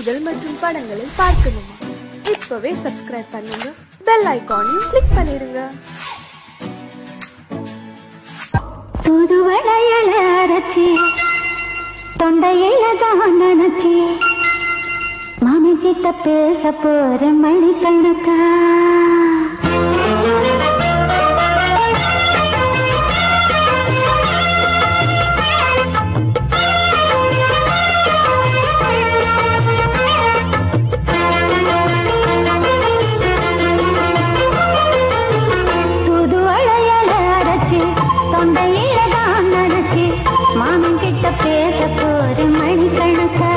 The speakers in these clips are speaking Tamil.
செய்திகள் மற்றும் படங்களை பார்க்கணுமா இப்பவே சப்ஸ்கிரைப் பண்ணுங்க பெல் ஐகானையும் கிளிக் பண்ணிருங்க தூதுவளையல அரைச்சி தொண்டையில தான் நினைச்சி மாமி கிட்ட பேச போற மணிக்கணக்கா தூதுவளையல அரைச்சி தொண்டையில தான் நினைச்சி மாமன் கிட்ட பேச போற மணிக்கணக்கா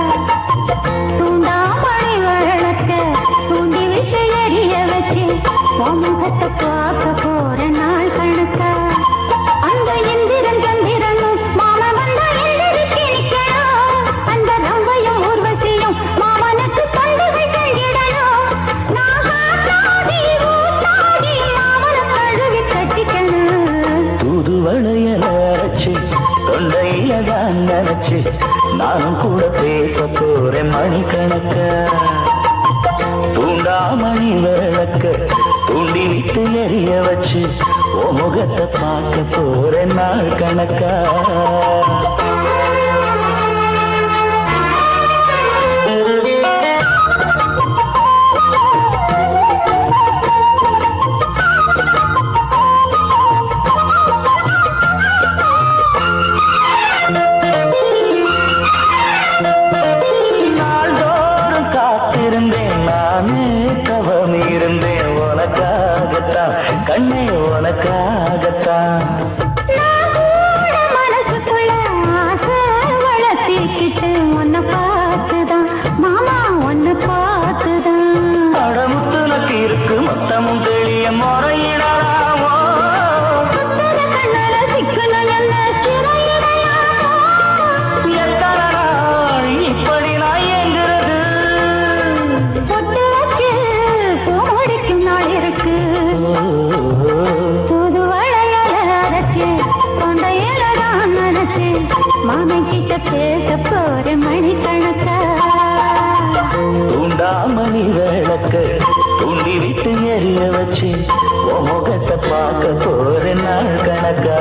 தூண்டாமணி வழக்க தூண்டி விட்டு எரிய வச்சு உன் முகத்தை பார்க்க போற நாள் கணக்கா அந்த இந்திரன் சந்திரனும் மாமா வந்தா எந்திரிச்சு நிக்கணும் அந்த ரம்பையும் ஊர்வசியும் மாமனுக்கு தொண்டுகள் செஞ்சிடணும் நான் காத்தாடி ஊத்தாடி மாமனை கழுவி கட்டிக்கணும் தூதுவளையல அரைச்சு தொண்டையில தான் நினைச்சு நானும் கூட பேச போறேன் மணிக்கணக்க தூண்டாமணி விளக்க தூண்டி விட்டு எரிய வச்சு ஓ முகத்தை பார்க்க போறேன் நாள் கணக்கா நாள்தோறும் காத்திருந்தேன் நானே தவம் இருந்தேன் உனக்காகத்தான் கண்ணே உனக்காகத்தான் மனசுக்குள்ள ஆசை வளர்த்திக்கிட்டு உன்னை பார்த்துதான் மாமா உன்னை பார்த்துதான் அடமுத்துனக்கு இருக்கு மொத்தமும் தெளிய முறையிடலாமோ சுத்தர கண்ணால சிக்கணும் என்ன சிறையிடையாமோ எத்தனை நாள் இப்படி நான் எங்கிறது பொட்டு வச்சு பூ முடிக்கும் நாள் இருக்கு புது வளையல அரைச்சு தொண்டையில தான் நினைச்சு மாமன் கிட்ட பேச போற மணிக்கணக்கா தூண்டாமணி விளக்க தூண்டி விட்டு எரிய வச்சு உன் முகத்தை பார்க்க போறேன் நாள் கணக்கா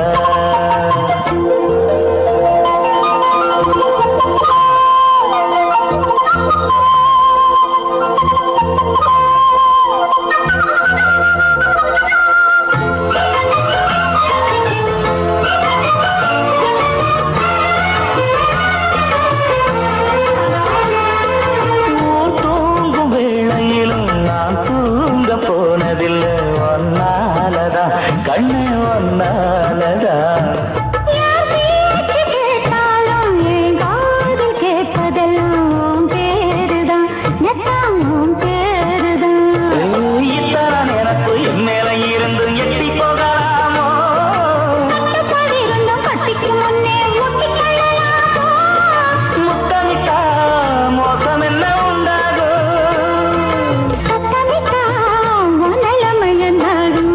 ஊர் தூங்கும் வேளையிலும் நான் தூங்க போனதில்லை ஒன்னாலதான் கண்ணே ஒன்னாலதான் யார் பேச்சு கேட்டாலும் என் காதில் கேட்பதெல்லாம் உன் பேருதான் நெத்தான் உன் பேருதான் ஏய், இத்தனை எனக்கு என் மேல இருந்து எட்டி போகலாமோ இருந்தும் கட்டிக்கு முன்னே முட்டிக்கொள்ளலாமோ முத்தமிட்டா மோசம் என்ன உண்டாகும் சத்தமிட்டா உன்னலமையந்தாகும்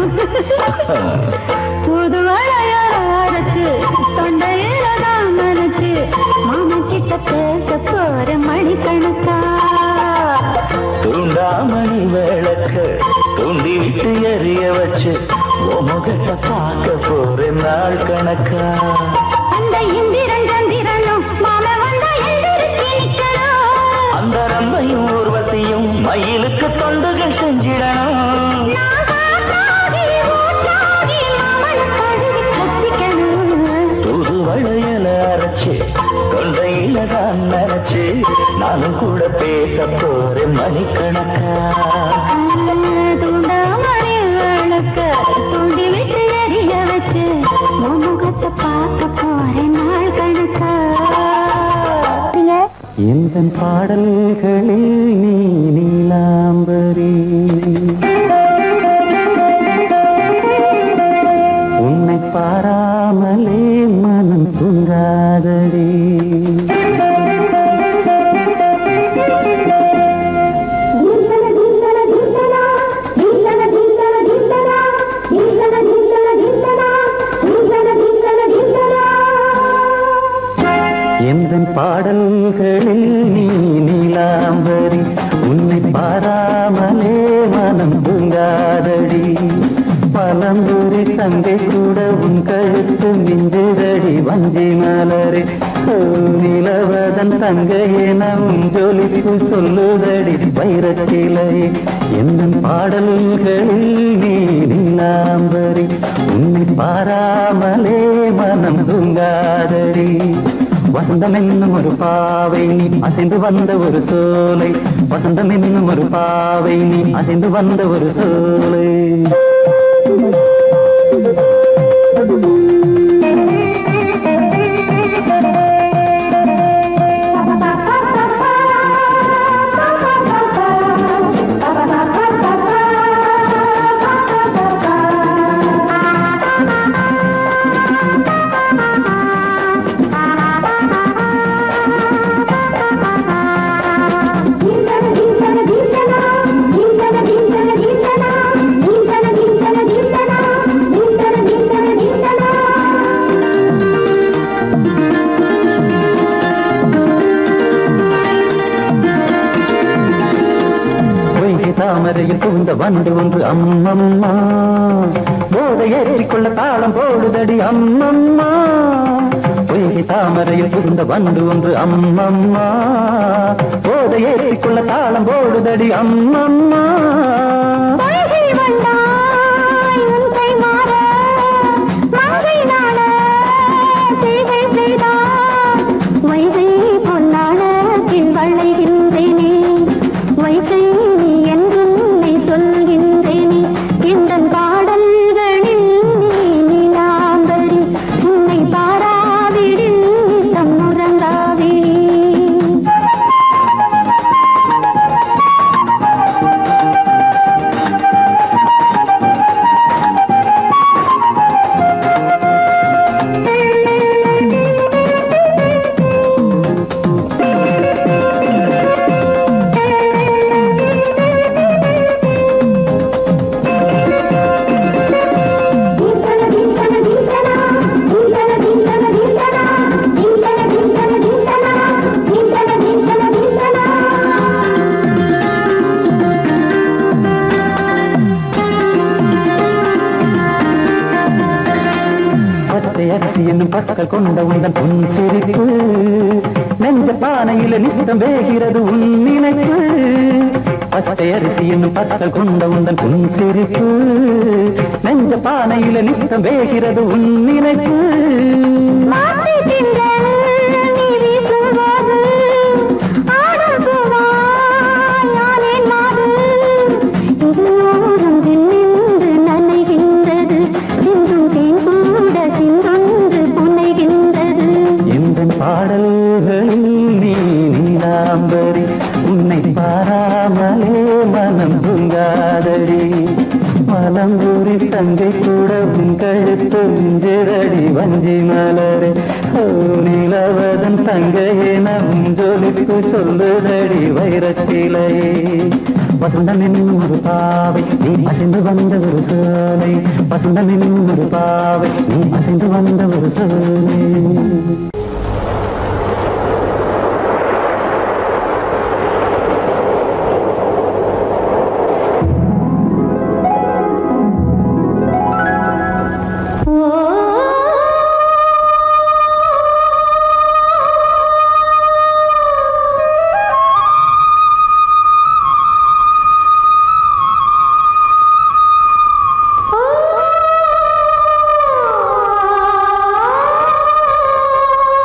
புது அரைச்சு தொண்டையில தான் நினைச்சு மாமா கிட்ட பேச போற மணிக்கணக்கா தூண்டாமணி விளக்க தூண்டி விட்டு எரிய வச்சு உன் முகத்தை பார்க்க போறேன் நாள் கணக்கா அந்த இந்திரன் சந்திரனும் மாமா வந்தா எந்திரிச்சு நிக்கணும் அந்த ரம்பையும் ஊர்வசியும் மயிலுக்கு தொண்டுகள் செஞ்சிடணும் நான் காத்தாடி ஊத்தாடி மாமனை கழுவி கட்டிக்கணும் தூது வளையல அரைச்சு தொண்டையில தான் நினைச்சு நானும் கூட பேச போறேன் மணிக்கணக்கா தூண்டாமணி விளக்க தூண்டி விட்டு எரிய வச்சு உன் முகத்தை பார்க்க போறேன் நாள் கணக்கா எந்த பாடல்களில் நீ நீலாம்பரி உன்னை பாராமலே மனம் தூங்காதடி எந்த பாடல்களில் நீ நீலா வஞ்சி மலரே ஓ, நிலவதன் தங்கையே நம் ஜொலிப்பு சொல்லுதடி வைரச்சிலை எந்த பாடல்களில் நீ நீலாம்பரி உன்னை பாராமலே மனம் தூங்காதடி வசந்தம் என்னும் ஒரு பாவை நீ அசைந்து வந்த ஒரு சோலை வசந்தம் என்னும் ஒரு பாவை நீ அசைந்து வந்த ஒரு சோலை பொய்கை தாமரையில் புகுந்த வண்டு ஒன்று அம்மம்மா போதை ஏற்றிக்கொள்ள தாளம் போடுதடி அம்மம்மா பொய்கை தாமரையில் புகுந்த வண்டு ஒன்று அம்மம்மா போதை ஏற்றிக்கொள்ள தாளம் போடுதடி அம்மம்மா பொய்கை வந்தாய் உன் கை மாற மாதை நாட செய்கை செய்தாய் வைகை பொன்னாட பின் வளைகின்றேனே வைகை நீ என்றுன்னை சொல்கின்றேனே இந்த பாடல்களில் நீ நீலாம்பரி உன்னை பாராவிடில் தம் உறங்காவிடி பச்சை அரிசி என்னும் பற்கள் கொண்ட உந்தன் பொன் சிரிப்பு நெஞ்ச பானையில நித்தம் வேகிறது உன் நினைப்பு பச்சை அரிசி என்னும் பற்கள் கொண்ட உந்தன் பொன் சிரிப்பு நெஞ்ச பானையில நித்தம் வேகிறது உன் நினைப்பு மாசி திங்கள் நீ வீசும்போது ஆடல் பூவாய் யானேன் மாது இது ஓரம் நின்று நனைகின்றது சிந்தும் தேன் கூட சிந்தொன்று புனைகின்றது இந்த பாடல்களில் நீ நீலாம்பரி உன்னை பாராமலே மனம் தூங்காதடி மலம்பூரி தங்கை கூட உன் கழுத்து மிஞ்சிரடி வஞ்சி மலரே ஓ நிலவதன் தங்கையே நம் ஜொலிப்பு சொல்லுதடி வைரச்சிலையே வசந்தம் என்னும் ஒரு பாவை நீ அசைந்து வந்த ஒரு சோலை வசந்தம் என்னும் ஒரு பாவை நீ அசைந்து வந்த ஒரு சோலை ஓ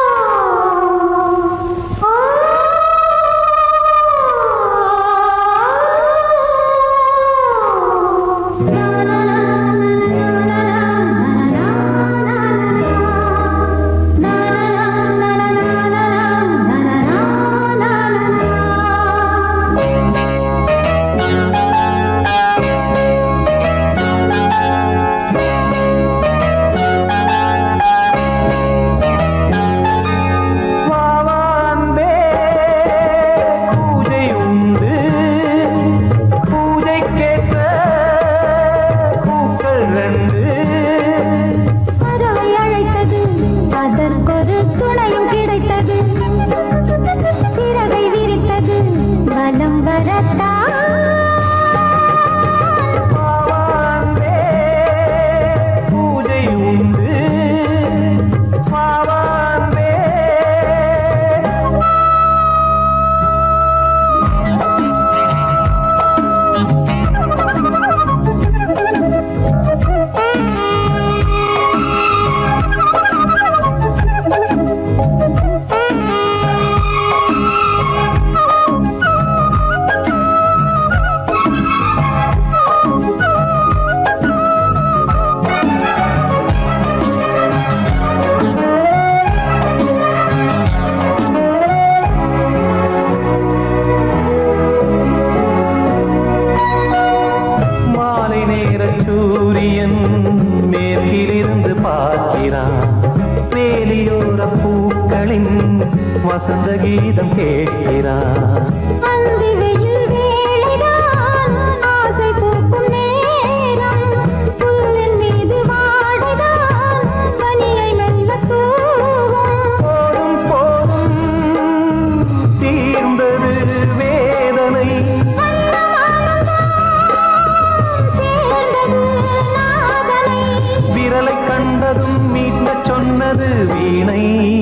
வசந்த கீதம் கேட்கிறான் அந்தி வெயில் வேளைதான் ஆசை பூக்கும் நேரம் புல்லின் மீது வாடைதான் பனியை மெல்ல தூவும் போதும் போதும் தீர்ந்தது வேதனை சேர்ந்தது நாதனை விரலை கண்டதும் மீட்கச் சொன்னது வீணை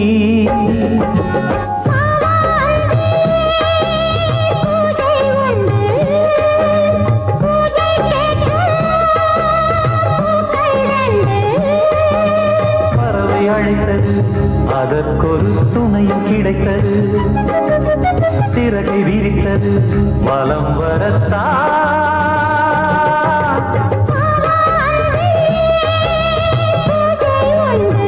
பூஜை உண்டு பூஜை கேட்கும் பூக்கள் ரெண்டு பறவை அழைத்தது அதற்கொரு துணையும் கிடைத்தது சிறகை விரித்தது வலம் வரத்தான் பூஜை உண்டு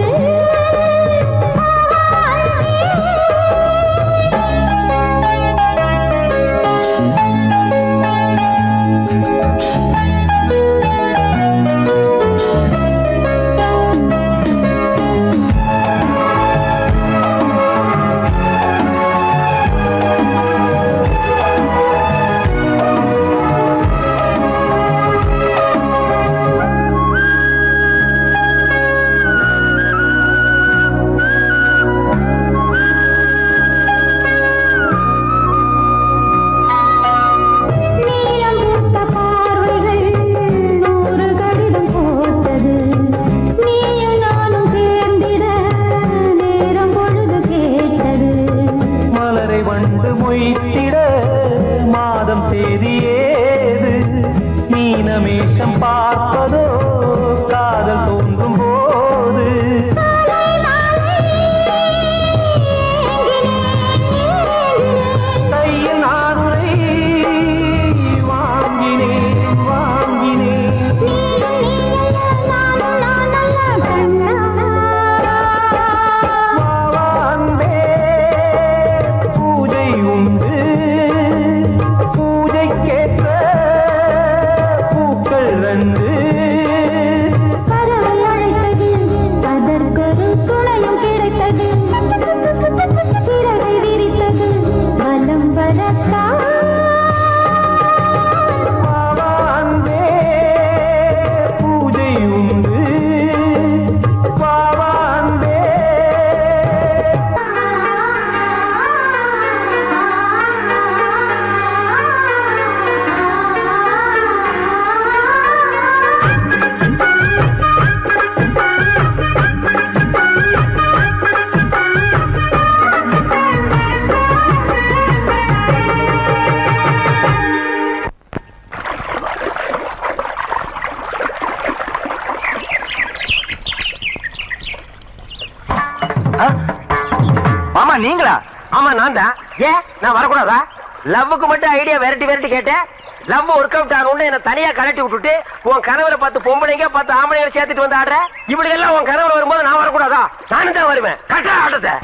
நீலம் பூத்த பார்வைகள் நூறு கடிதம் போட்டது நீயும் நானும் சேர்ந்திட நேரம் பொழுது கேட்டது மலரை வண்டு மொய்த்திட மாதம் தேதி ஏது மீனமேஷம் பார்ப்பதோ காதல் தோன்றும் போது கையில் நானுரை வாங்கினேன் வாங்கினேன் வாவாந்தே பூஜை உண்டு பூஜைக்கேற்ற பூக்கள் ரெண்டு பறவை அழைத்தது அதற்கொரு துணையும் கிடைத்தது சிறகை விரித்தது வலம் வரத்தான் வாவாந்தே பூஜை உண்டு வாவாந்தே மாமா நீங்களா ஆமா நான் தான் ஏன் நான் வரக்கூடாதா லவ்வுக்கு மட்டும் ஐடியா விரட்டி விரட்டி கேட்டேன் லவ் ஒர்க் அவுட் ஆகணும்னு என்ன தனியா கலட்டி விட்டுட்டு உன் கனவுல பார்த்து பொம்பளைங்க பார்த்து ஆம்பளைங்க சேர்த்துட்டு வந்து ஆடுற இப்படி எல்லாம் உன் கனவுல வரும்போது நான் வரக்கூடாதா நானும் தான் வருவேன் கட்டா ஆட்டத்தை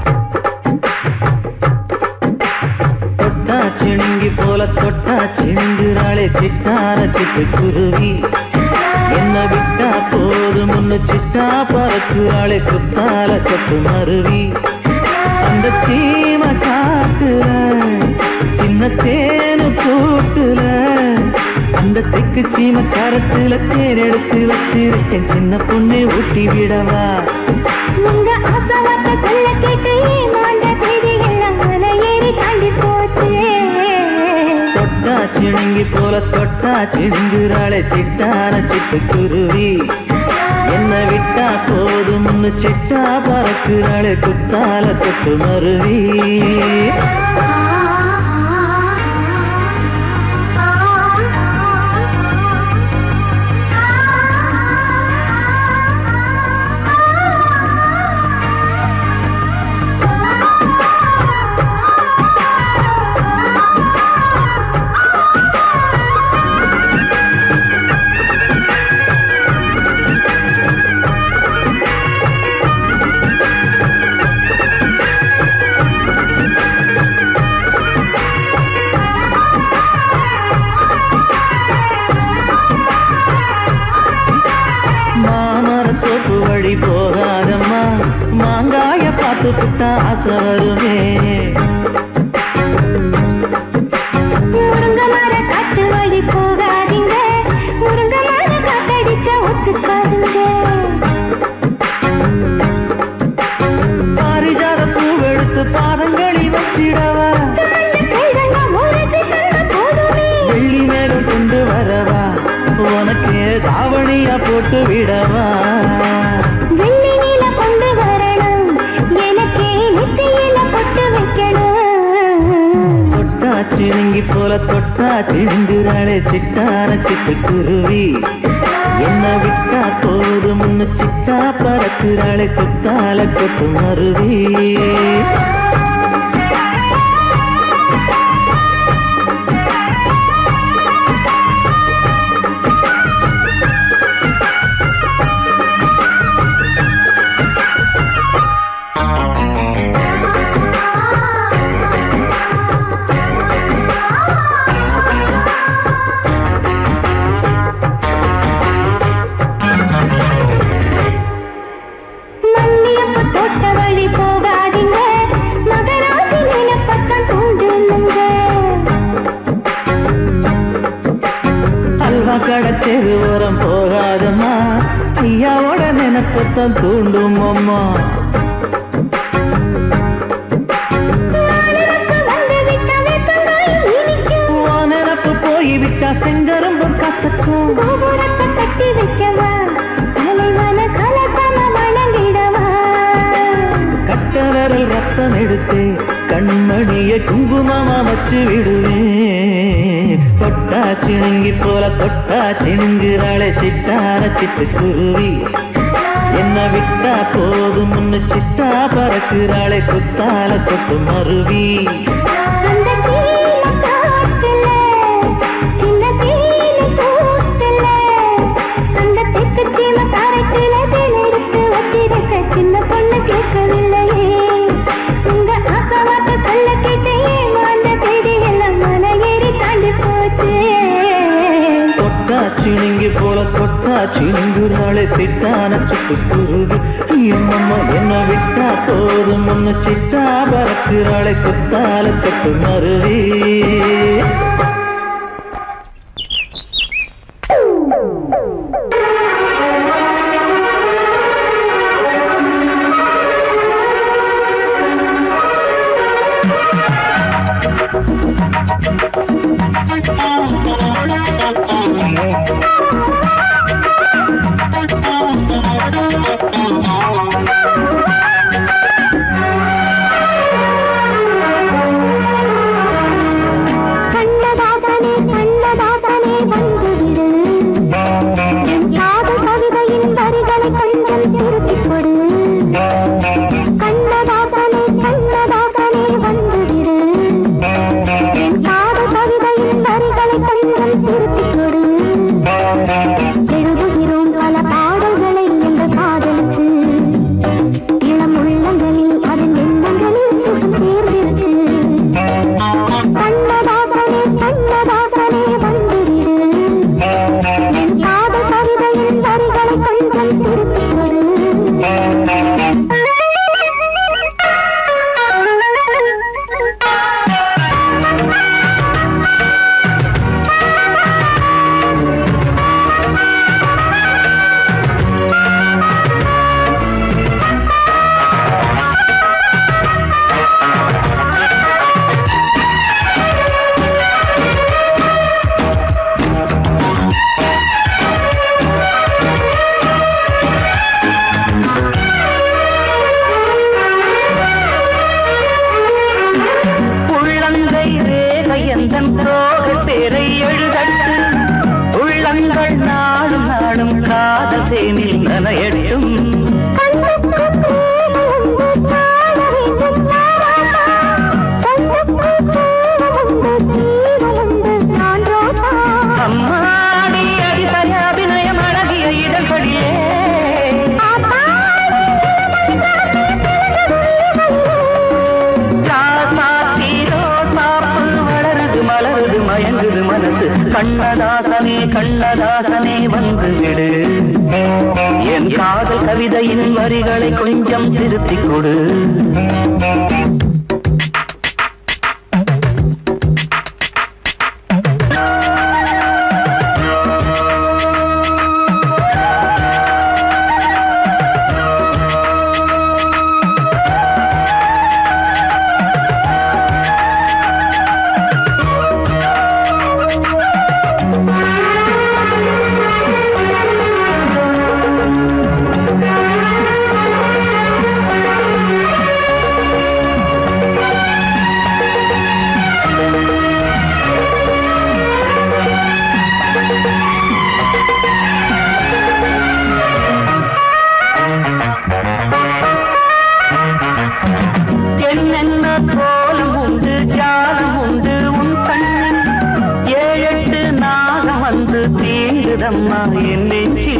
தொட்டா சிணுங்கி போல தொட்டா சிணுங்குறாளே சிட்டார சிட்டு குருவி என்ன விட்டா போதும் முன்னு சிட்டா பறக்குறாளே குத்தால கொத்து மருவி அந்த சீம காட்டுல சின்ன தேனு கூட்டுல அந்த தெக்கு சீம கரத்துல தேர் எடுத்து வச்சிருக்கேன் சின்ன பொண்ணு ஊட்டி விடவா உங்க அப்பா வார்த்தை சொல்ல கேட்டு ஏமாந்த தேதியெல்லாம் மலை ஏறி தாண்டி போச்சு தொட்டா சிணுங்கி போல தொட்டா சிணுங்குறாளே சிட்டான சிட்டு குருவி என்ன விட்டா போதும்னு சிட்டா பறக்குறாளே குத்தால தொட்டு மருவி போட்டு விடவா வெள்ளி நீல கொண்டு வரணும் எனக்கே நெத்தியில பொட்டு வைக்கணும் தொட்டா சிறுங்கி போல தொட்டா சிழுங்குறாளே சிட்டான சிட்டுக்குருவி என்ன விட்டா போதும் முன்னு சிட்டா பறக்குறாளே கொத்தால கொத்து மருவி மல்லியப்ப தோட்ட வழி போகாதீங்க மகராசி நிலப்பட்டம் தூண்டுங்க அல்வா கடை தெருவோரம் போகாதம்மா ஐயாவோட நினைப்பத்தான் தூண்டும் அம்மா வந்து விட்ட வேப்பங்காய் இனிக்கும் உன் நினப்பு போய்விட்டா செங்கரும்பும் கசக்கும் கோபுரத்தை கட்டி வைக்கவா தலைவன கலசம வணங்கிடவா கட்ட விரல் ரத்தம் எடுத்து கண்மணிய குங்குமமா வச்சு விடுவேன் தொட்டா சிணுங்கி போல தொட்டா சிணுங்குறாளே சிட்டான சிட்டு குருவி என்ன விட்டா போதும் முன்னு சிட்டா பறக்குறாளே குத்தால கொத்து மருவி அந்த சீல காட்டுல சின்ன தீனி கூட்டுல அந்த தெற்கு சீம காரைக்குல தேனெடுத்து வச்சிருக்க சின்ன பொண்ணு கேட்கவில்லையே உங்க ஆசவாட்ட சொல்ல கேட்டு ஏமாந்த தேதி எல்லாம் மன ஏறி தாண்டி போச்சு தொட்டா சிணுங்கி போல தொட்டா சிணுங்குறாளே சிட்டான சிட்டு குருவி எம்மம்மா என்ன விட்டா போதும் முன்னு சிட்டா பறக்குறாளே குத்தால கொத்து மருவி கண்ணதாசனே கண்ணதாசனே வந்துவிடு என் காதல் கவிதையின் வரிகளை கொஞ்சம் திருப்பிக் கொடு கண்ணதாசனே கண்ணதாசனே வந்துவிடு என் காதல் கவிதையின் வரிகளை கொஞ்சம் திருப்பிக் கொடு எழுதுகிறோம் பல பாடல்களை இந்த காதலுக்கு இளம் உள்ளங்களில் அதன் எண்ணங்களில் சுகம் சேர்ந்திருக்கு கண்ணதாசனே கண்ணதாசனே வந்துவிடு என் காதல் கவிதையின் வரிகளை கொஞ்சம் திருப்பிக் கொடு உள்ளங்கை ரேகை எந்தன் தோக பேரை எழுதட்டு உள்ளங்கள் நாளும் நாளும் காதல் தேனில் நனையட்டும் அம்மாடி அடித்தய அபிநயம் அழகிய இதழ்படியே ராசாத்தீரோ சாப்பு வளருது மலருது மயங்குது மனசு கண்ணதாசனே கண்ணதாசனே வந்து விடு என் காதல் கவிதையின் வரிகளை கொஞ்சம் திருத்திக் கொடு துடிக்குதம்மா என் நெஞ்சி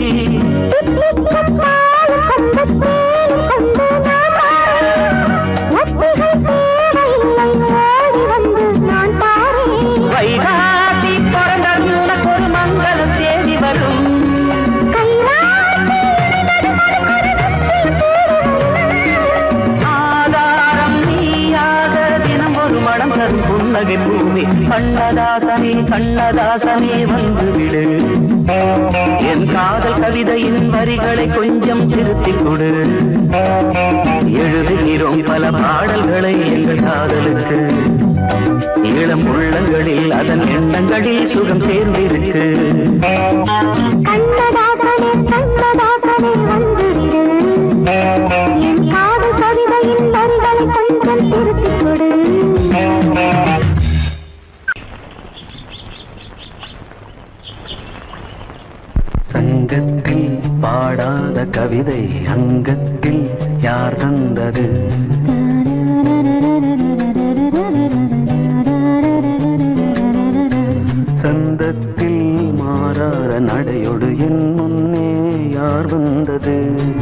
வைகாசி பிறந்தால் உனக்கு ஒரு மங்களம் தேடி வரும் ஆதாரம் நீயாக தினம் ஒரு மனம் தரும் புன்னகை பூமி கண்ணதாசனே கண்ணதாசனே வந்து விடு என் காதல் கவிதையின் வரிகளை கொஞ்சம் திருத்திக் கொடு எழுதுகிறோம் பல பாடல்களை எங்கள் காதலுக்கு இளம் உள்ளங்களில் அதன் எண்ணங்களில் சுகம் சேர்ந்திருக்கு கண்ணதாசனே கண்ணதாசனே வந்துவிடு என் காதல் கவிதையின் வரிகளை கொஞ்சம் திருத்திக் கொடு சங்கத்தில் பாடாத கவிதை அங்கத்தில் யார் தந்தது சந்தத்தில் மாறாத நடையொடு என் முன்னே யார் வந்தது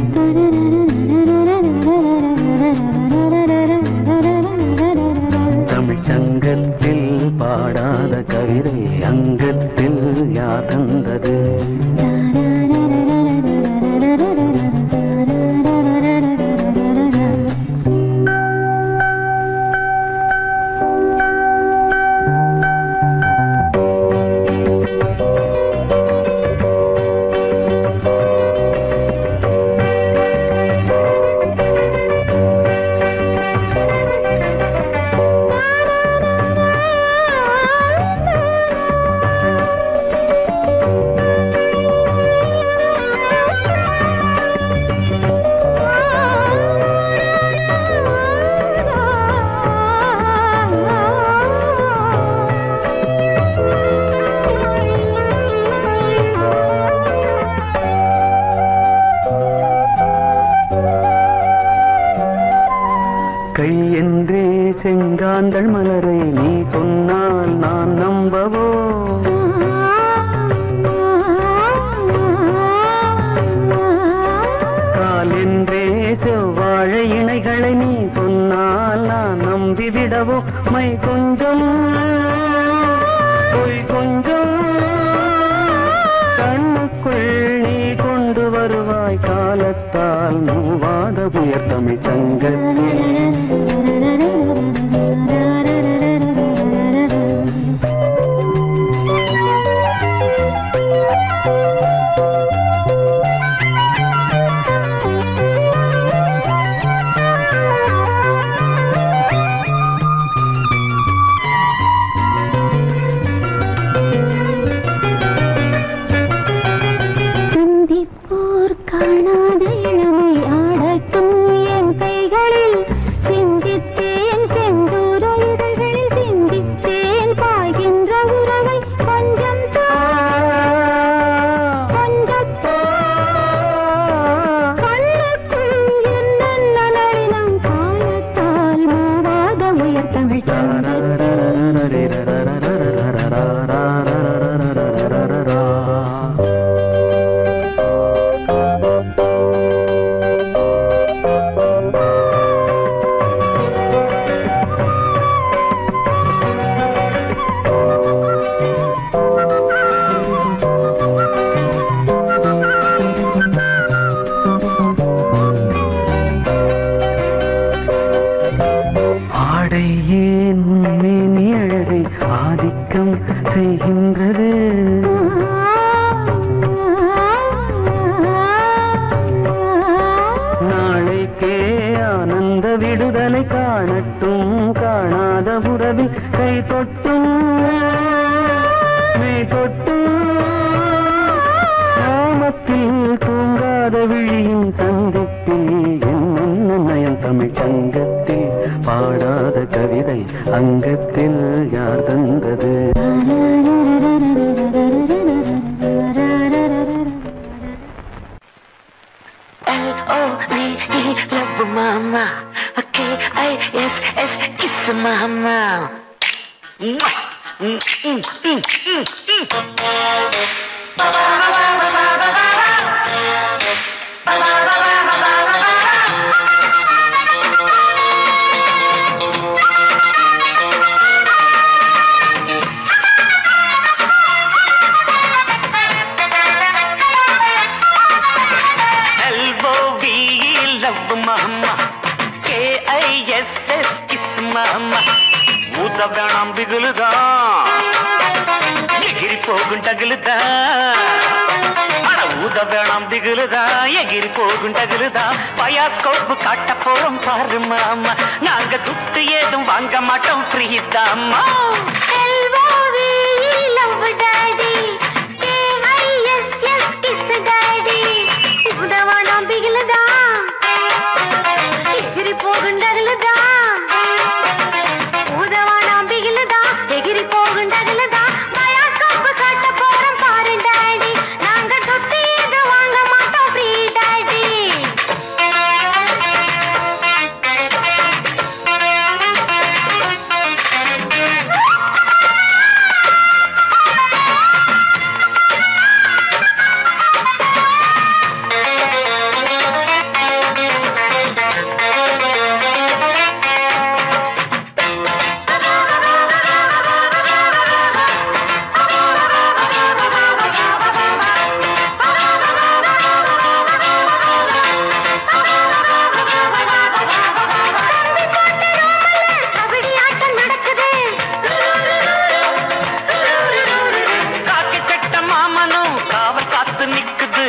தமிழ் சங்கத்தில் பாடாத கவிதை அங்கத்தில் யார் தந்தது கை என்றே செங்காந்தள் மலரை நீ சொன்னால் நான் நம்பவோ கால் என்றே செவ்வாழை இணைகளை நீ சொன்னால் நான் நம்பிவிடவோ மை கொஞ்சம் பொய் கொஞ்சம் கண்ணுக்குள் நீ கொண்டு வருவாய் காலத்தால் மூவாத உயர் தமிழ் சங்கத்தில் சிந்திப்போர் காணாத இளமை ஆடட்டும் என் கைகளில் சிந்தித்தேன் செந்தூர இதழ்களில் சிந்தித்தேன் பாய்கின்ற உறவை கொஞ்சம் தா, கொஞ்சம் தா. கண்ணுக்குள் என்னென்ன நளினம் காலத்தால் மூவாத உயர் தமிழ் சங்கத்தில் ஆடை ஏன் உண்மை அழகை ஆதிக்கம் செய்கின்றது நாளைக்கே ஆனந்த விடுதலை காணட்டும் காணாத உறவில் கை தொட்டும் மெய் தொட்டும் கிராமத்தில் தூங்காத விழியின் சந்திப்பில் என்னென்ன நயம் தமிழ் சங்கத்தில் பாடாத கவிதை அங்கத்தில் யார் தந்தது L-O-V-E, love mama. K-I-S-S, kiss mama. Mwah. Mm, mm, mm, mm, mm. L-O-V-E, love mama. K-I-S-S, kiss mama. ஊத வேணாம் பிகுலுதான் எகிரி போகும் டகுலுதான் அட ஊத வேணாம் திகுலுதான் எகிரி போகும் டகுலுதான் பயாஸ்கோப்பு காட்ட போறோம் பாரு மாமா நாங்க துட்டு ஏதும் வாங்க மாட்டோம் ஃப்ரீ தாம்மா காக்கி சட்ட மாமனும் காவல் காத்து நிக்குது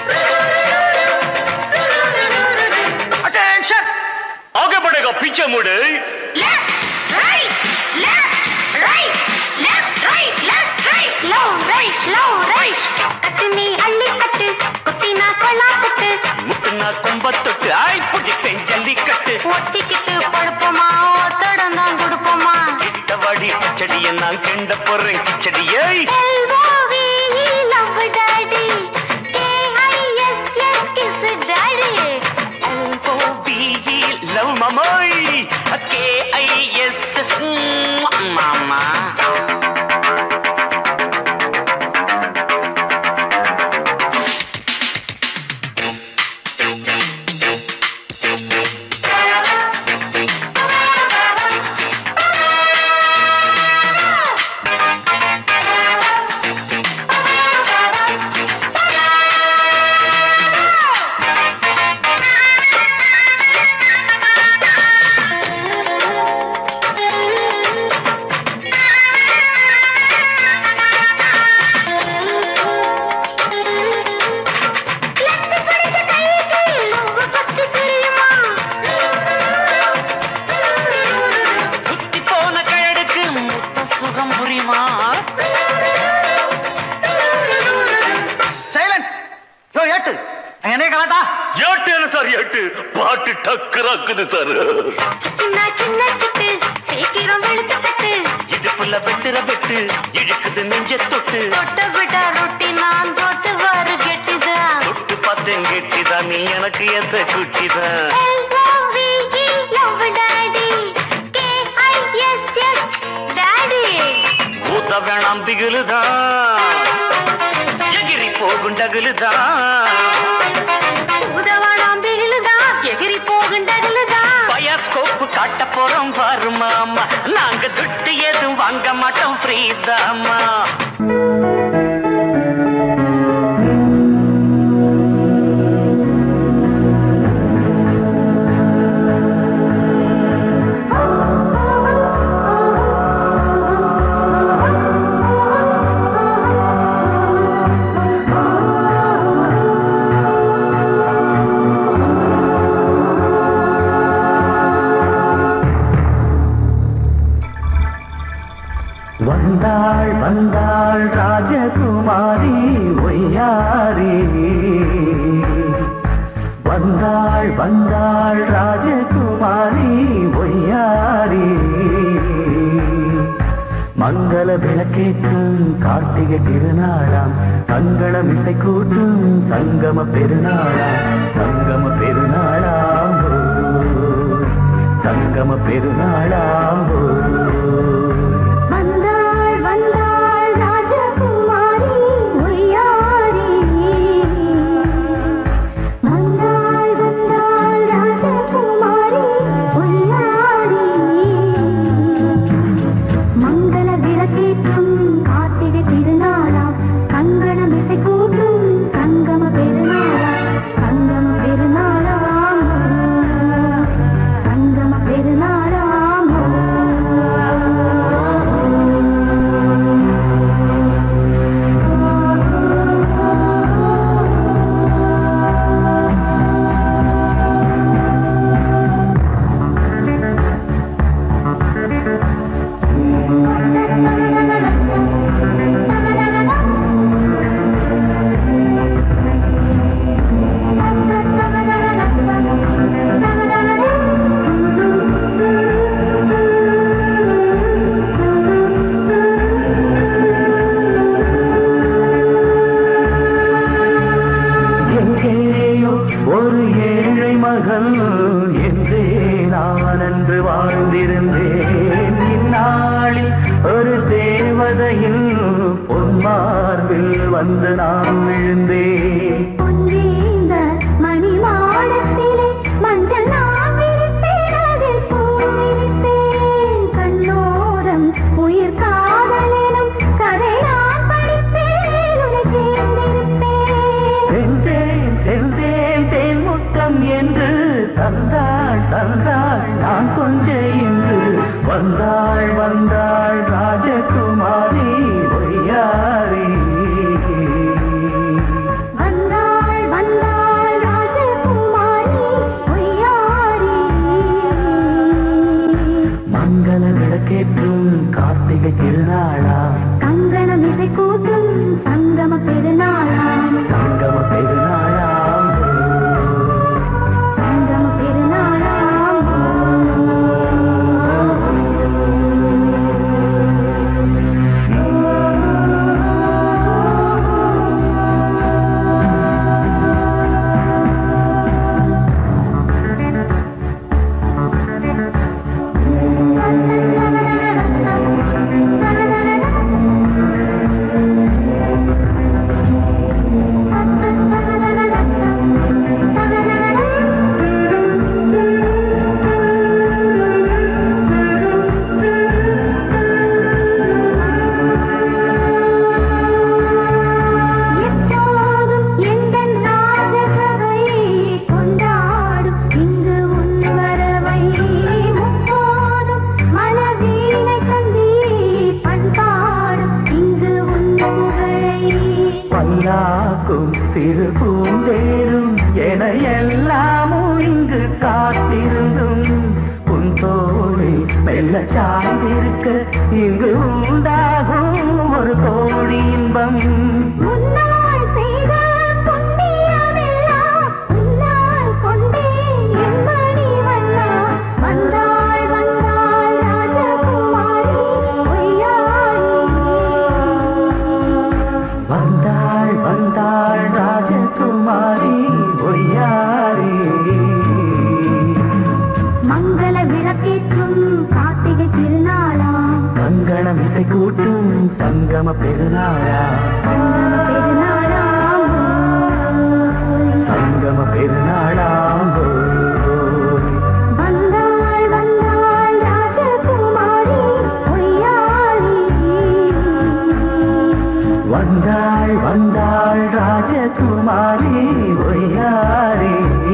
அட்டென்ஷன் ஆகே படேகா பீச்சே முடு முத்துனா கொம்பத்தொட்டு ஆய் புடிப்பேன் ஜல்லிக்கட்டு ஒட்டிக்கிட்டு படுப்போமா ஒத்தடம் தான் கொடுப்போமா கிட்ட வாடி கிச்சடியை நான் கிண்ட போறேன் கிச்சடியை L-O-V-E, love daddy. K-I-S-S, kiss daddy. L-O-V-E, love மமாய் K-I-S-S, மாமா குத்தி போன கழடுக்கு முத்த சுகம் புரியுமா சைலன்ஸ் யோ ஏட்டு அங்க என்ன கலாட்டா ஏட்டு என்ன சார் ஏட்டு பாட்டு டக்குறாக்குது சார் சின்ன சின்ன சிட்டு சீக்கிரம் வெளுத்து கட்டு இடுப்புல வெட்டுற வெட்டு இழுக்குது நெஞ்ச தொட்டு தொட்ட விட ரொட்டி நான் தொட்டு வரு கெட்டுதான் தொட்டு பார்த்தேன் கெட்டிதான் நீ எனக்கு எத்த குட்டிதான் L-O-V-E, love daddy. K-I-S-S, daddy. ஊத்த வேணாம் திகிலுதான் எகிரி போகும் டகுலுதான் உதவானாம் திகிலுதான், எகிரி போகின்றதிலுதான். பயாஸ்கோப்பு காட்ட போறோம் பாரு மாமா நாங்க துட்டு எதுவும் வாங்க மாட்டோம் ஃப்ரீ தாமா வந்தாள் வந்தாள் ராஜகுமாரி ஒய்யாரி வந்தாள் வந்தாள் ராஜகுமாரி ஒய்யாரி மங்கள விளக்கேற்றும் கார்த்திகை திருநாளாம் மங்களம் இசை கூட்டும் சங்கம பெருநாளாம் சங்கம பெருநாளாம் ஓ, சங்கம பெருநாளாம் ஓ. வந்தாள் வந்தாள் ராஜகுமாரி ஒய்யாரி மகள் என்றே நான் அன்று வாழ்ந்திருந்தேன் இந்நாளில் ஒரு தேவதையில் பொன்மார்பில் வந்து நான் விழுந்தேன் பொன்னேந்த மணிமாடத்திலே மஞ்சள் நான் விரித்தேன், அதில் பூ விரித்தேன். கண்ணோரம் உயிர் காதலெனும் கதை நான் படித்தேன், உன்னை சேர்ந்திருப்பேன். சென்றேன் சென்றேன் தேன் முத்தம் என்று தந்தாள் தந்தாள் நான் கொஞ்ச என்று வந்தாள் வந்தாள் ராஜகுமாரி ஒய்யாரி வந்தாள் வந்தாள் ராஜகுமாரி பொய்யாரி மங்கள விளக்கேற்றும் கார்த்திகை திருநாளா கங்கணம் இசை கூட்டும் சங்கம பெருநாளாம் சங்கம பெருநாளாம் சங்கம பெருநாளாம் எப்போதும் எந்தன் ராஜசபை கொண்டாடும் இங்கு உன் வரவை முப்போதும் மலவீனை தந்தி பண்பாடும் இங்கு உன் புகழை பல்லாக்கும் சிறு பூந்தேரும் என எல்லாமும் இங்கு காத்திருந்தும் உன் தோழி மெல்ல சாய்ந்திருக்க இங்கு உண்டாகும் ஒரு கோடி இன்பம் முன்னால் செய்த புண்ணியமெல்லாம் உன்னால் கொண்டேன் என் மணி வண்ணா. வந்தாள் வந்தாள் ராஜகுமாரி பொய்யாரி. வந்தாள் வந்தாள் ராஜகுமாரி ஒய்யாரி மங்கள விளக்கேற்றும் கார்த்திகை திருநாளாம் கங்கணம் இசை கூட்டும் சங்கம பெருநாளா பெருநாளாம் சங்கம பெருநாளாம் போய். வந்தாள் வந்தாள் ராஜகுமாரி பொய்யாரி வந்தாள் வந்தாள் ராஜகுமாரி ஒய்யாரி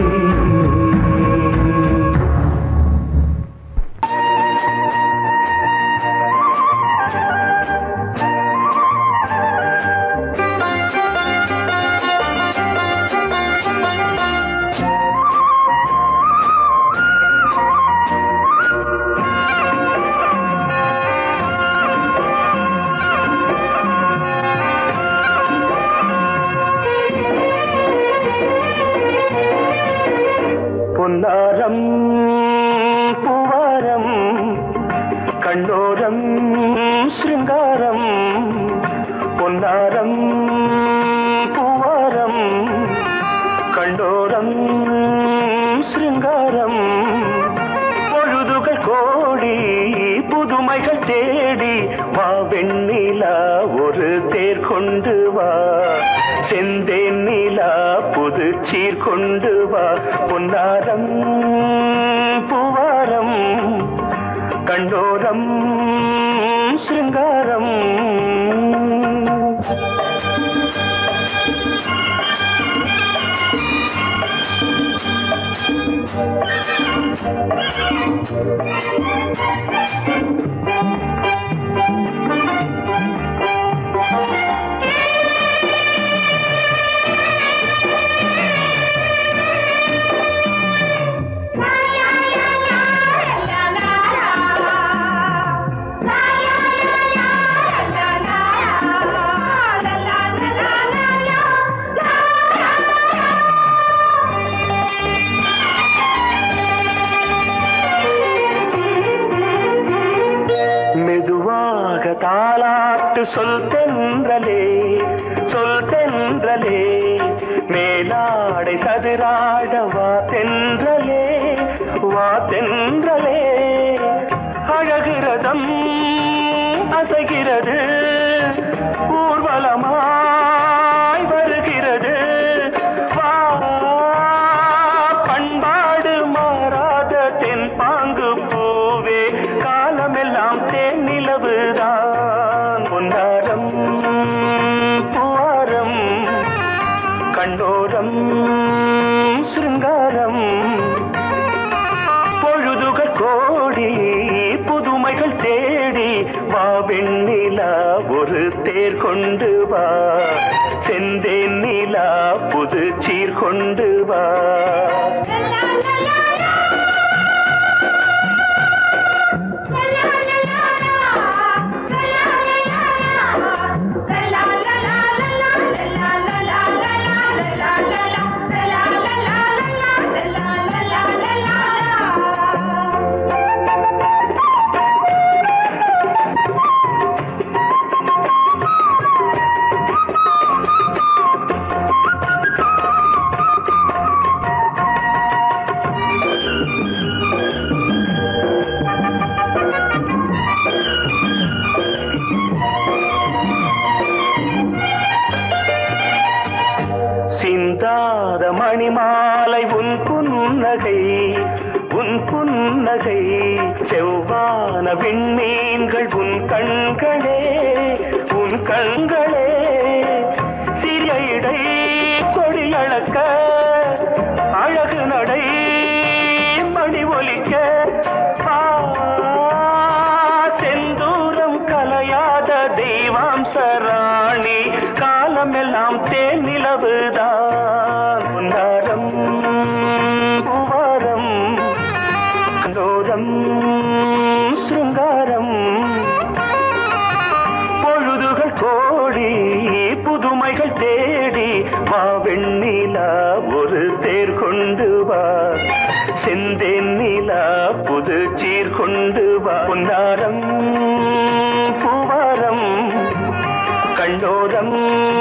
பொன்னாரம் பூவாரம் கண்ணோரம் சிருங்காரம் பொன்னாரம் பூவாரம் கண்டோரம் சிருங்காரம் பொழுதுகள் கோடி புதுமைகள் தேடி வா வெண்ணிலா ஒரு தேர் கொண்டு வா செந்தேன் நிலா புது சீர் கொண்டு வா பொன்னாரம் பூவாரம் கண்டோரம் சிருங்காரம் மெதுவாக தாளாட்டு சொல் தென்றலே சொல் தென்றலே மேலாடை சதுராடவா தென்றலே தென்றலே அழகிறதம் அசைகிறது ஊர்வலமாய் வருகிறது வா பண்பாடு மாறாத தென் பாங்கு பூவே காலமெல்லாம் தேன் நிலவுதான் பொன்னாரம் பூவாரம் கண்டோரம் சிருங்காரம் பொழுதுகள் கோடி புதுமைகள் தேடி வா வெண்ணிலா ஒரு தேர் கொண்டு வா செந்தேன் நிலா புது சீர் கொண்டு வா சிந்தாத மணிமாலை உன் புன்னகை உன் புன்னகை செவ்வான விண்மீன்கள் உன் கண்களே உன் கண்களே சிறிய இடை கொடியளக்க அழகு நடை மணி ஒலிக்க ஆ, செந்தூரம் கலையாத தெய்வாம்ச ராணி காலமெல்லாம் தேன் நிலவுதான் பொன்னாரம் பூவாரம் கண்டோரம் சிருங்காரம் பொழுதுகள் கோடி புதுமைகள் தேடி வா வெண்ணிலா ஒரு தேர் கொண்டு வா செந்தேன் நிலா புது சீர் கொண்டு வா பொன்னாரம் பூவாரம் கண்டோரம்